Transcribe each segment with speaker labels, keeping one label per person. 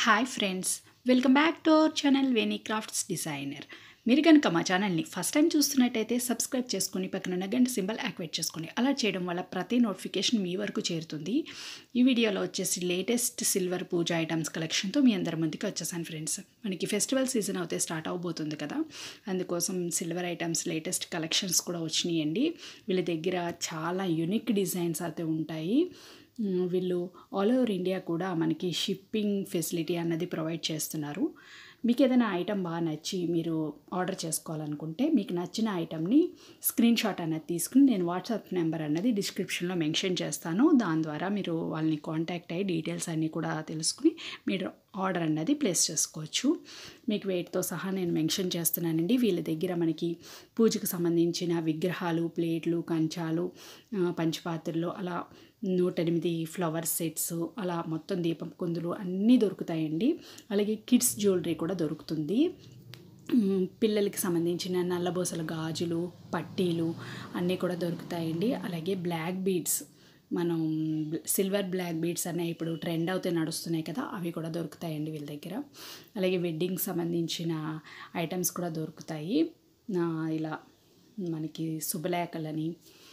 Speaker 1: hi friends welcome back to our channel Veni crafts designer మీరు కనుక మా ఛానల్ని ఫస్ట్ టైం చూస్తున్నట్టయితే సబ్స్క్రైబ్ చేసుకుని పక్కన ఉన్న గంట సింబల్ యాక్టివేట్ చేసుకోండి అలా చేయడం వల్ల ప్రతి నోటిఫికేషన్ మీ వరకు చేరుతుంది ఈ వీడియోలో వచ్చేసి లేటెస్ట్ సిల్వర్ పూజ ఐటమ్స్ కలెక్షన్తో మీ అందరి ముందుకి వచ్చేసాను ఫ్రెండ్స్ మనకి ఫెస్టివల్ సీజన్ అయితే స్టార్ట్ అవబోతుంది కదా అందుకోసం సిల్వర్ ఐటమ్స్ లేటెస్ట్ కలెక్షన్స్ కూడా వచ్చినాయండి వీళ్ళ దగ్గర చాలా యునిక్ డిజైన్స్ అయితే ఉంటాయి మ్, వీళ్ళు ఆల్ ఓవర్ ఇండియా కూడా మనకి షిప్పింగ్ ఫెసిలిటీ అన్నది ప్రొవైడ్ చేస్తున్నారు మీకు ఏదైనా ఐటమ్ బాగా నచ్చి మీరు ఆర్డర్ చేసుకోవాలనుకుంటే మీకు నచ్చిన ఐటమ్ని స్క్రీన్ షాట్ అనేది తీసుకుని నేను వాట్సాప్ నెంబర్ అన్నది డిస్క్రిప్షన్లో మెన్షన్ చేస్తాను దాని ద్వారా మీరు వాళ్ళని కాంటాక్ట్ అయ్యి డీటెయిల్స్ అన్నీ కూడా తెలుసుకుని మీరు ఆర్డర్ అన్నది ప్లేస్ చేసుకోవచ్చు మీకు వెయిట్తో సహా నేను మెన్షన్ చేస్తున్నానండి వీళ్ళ దగ్గర మనకి పూజకు సంబంధించిన విగ్రహాలు ప్లేట్లు కంచాలు ఆ, పంచపాత్రలు అలా నూట ఎనిమిది ఫ్లవర్ సెట్స్ అలా మొత్తం దీపం కుందులు అన్నీ దొరుకుతాయండి అలాగే కిడ్స్ జ్యువెలరీ కూడా దొరుకుతుంది మ్, పిల్లలకి సంబంధించిన నల్లబోసల గాజులు పట్టీలు అన్నీ కూడా దొరుకుతాయండి అలాగే బ్లాక్ బీడ్స్ మనం సిల్వర్ బ్లాక్ బీడ్స్ అనే ఇప్పుడు ట్రెండ్ అవుతే నడుస్తున్నాయి కదా అవి కూడా దొరుకుతాయండి వీళ్ళ దగ్గర అలాగే వెడ్డింగ్ సంబంధించిన ఐటమ్స్ కూడా దొరుకుతాయి ఆ, ఇలా మనకి శుభలేఖలని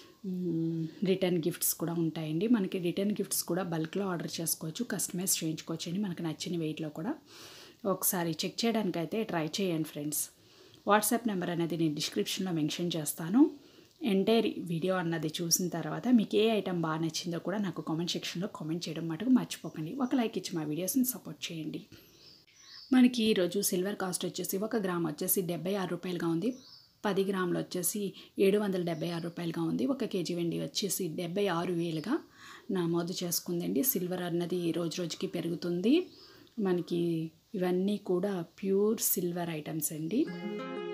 Speaker 1: మ్, రిటర్న్ గిఫ్ట్స్ కూడా ఉంటాయండి మనకి రిటర్న్ గిఫ్ట్స్ కూడా బల్క్లో ఆర్డర్ చేసుకోవచ్చు కస్టమైజ్ చేయించుకోవచ్చు అండి మనకు నచ్చిన వెయిట్లో కూడా ఒకసారి చెక్ చేయడానికి అయితే ట్రై చేయండి ఫ్రెండ్స్ వాట్సాప్ నెంబర్ అనేది నేను డిస్క్రిప్షన్లో మెన్షన్ చేస్తాను ఎంటైర్ వీడియో అన్నది చూసిన తర్వాత మీకు ఏ ఐటమ్ బాగా నచ్చిందో కూడా నాకు కామెంట్ సెక్షన్లో కామెంట్ చేయడం మటుకు మర్చిపోకండి ఒక లైక్ ఇచ్చి మా వీడియోస్ని సపోర్ట్ చేయండి మనకి ఈరోజు సిల్వర్ కాస్ట్ వచ్చేసి ఒక గ్రామ్ వచ్చేసి డెబ్బై ఆరు రూపాయలుగా ఉంది పది గ్రాములు వచ్చేసి ఏడు వందల డెబ్బై ఆరు రూపాయలుగా ఉంది ఒక కేజీ వెండి వచ్చేసి డెబ్బై ఆరు వేలుగా నమోదు చేసుకుందండి సిల్వర్ అన్నది రోజు రోజుకి పెరుగుతుంది మనకి ఇవన్నీ కూడా ప్యూర్ సిల్వర్ ఐటమ్స్ అండి